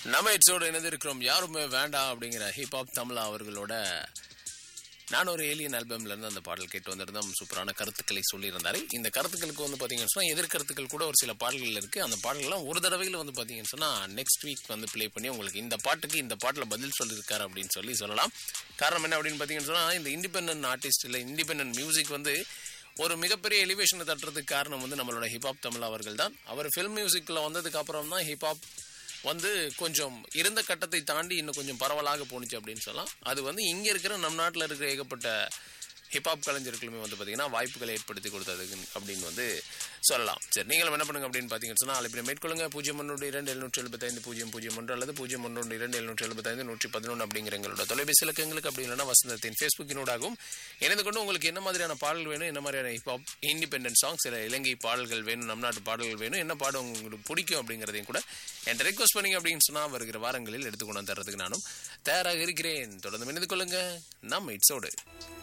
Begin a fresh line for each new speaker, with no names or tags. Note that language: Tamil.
நம்ம இட்ஸோட இணைந்திருக்கிறோம் யாருமே வேண்டாம் அப்படிங்கிற ஹிப்ஹாப் தமிழா அவர்களோட நான் ஒரு ஏலியன் ஆல்பம்ல இருந்து அந்த பாடல் கேட்டு வந்திருந்தோம் சூப்பரான கருத்துக்களை சொல்லியிருந்தாரு இந்த கருத்துக்களுக்கு வந்து பாத்தீங்கன்னு சொன்னா எதிர்கருத்துக்கள் கூட ஒரு சில பாடல்கள் இருக்கு அந்த பாடல்கள்லாம் ஒரு தடவையில் வந்து பாத்தீங்கன்னு சொன்னா நெக்ஸ்ட் வீக் வந்து ப்ளே பண்ணி உங்களுக்கு இந்த பாட்டுக்கு இந்த பாட்டுல பதில் சொல்லியிருக்காரு அப்படின்னு சொல்லி சொல்லலாம் காரணம் என்ன அப்படின்னு பாத்தீங்கன்னு சொன்னா இந்த இண்டிபெண்டன்ட் ஆர்டிஸ்ட் இல்ல இண்டிபெண்டன்ட் மியூசிக் வந்து ஒரு மிகப்பெரிய எலிவேஷனை தட்டுறதுக்கு காரணம் வந்து நம்மளோட ஹிப்ஹாப் தமிழ் அவர்கள் தான் அவர் ஃபில்ம் மியூசிக்கில் வந்ததுக்கு அப்புறம் தான் ஹிப்ஹாப் வந்து கொஞ்சம் இருந்த கட்டத்தை தாண்டி இன்னும் கொஞ்சம் பரவலாக போணுச்சு அப்படின்னு சொல்லலாம் அது வந்து இங்கே இருக்கிற நம் நாட்டில் இருக்கிற ஏகப்பட்ட ஹிப்ஹாப் கலைஞர்களுமே வந்து பார்த்தீங்கன்னா வாய்ப்புகளை ஏற்படுத்தி கொடுத்ததுக்கு அப்படின்னு வந்து சொல்லலாம் சரி நீங்களும் என்ன பண்ணுங்க அப்படின்னு பார்த்தீங்கன்னு சொன்னால் அழைப்பினை மேற்கொள்ளுங்க பூஜ்ஜியம் ஒன்று இரண்டு எழுநூற்றி எழுபத்தைந்து பூஜ்ஜியம் பூஜ்ஜியம் ஒன்று அல்லது பூஜ்ஜியம் ஒன்று இரண்டு எழுநூற்றி எழுபத்தைந்து நூற்றி பதினொன்று அப்படிங்கிற எங்களோட தொலைபேசி இலக்கங்களுக்கு அப்படி இல்லைன்னா வசந்தத்தின் ஃபேஸ்புக்கினூடாகவும் இணைந்து கொண்டு உங்களுக்கு என்ன மாதிரியான பாடல் வேணும் என்ன மாதிரியான ஹிப்ஹாப் இண்டிபெண்டன்ட் சாங்ஸ் இல்லை இலங்கை பாடல்கள் வேணும் நம் நாட்டு பாடல்கள் வேணும் என்ன பாடம் உங்களுக்கு பிடிக்கும் அப்படிங்கிறதையும் கூட என்கிட்ட ரெக்வஸ்ட் பண்ணீங்க அப்படின்னு சொன்னால் வருகிற வாரங்களில் எடுத்துக்கொண்டு தர்றதுக்கு நானும் தயாராக இருக்கிறேன் தொடர்ந்து இணைந்து கொள்ளுங்க நம்ம இட்ஸோடு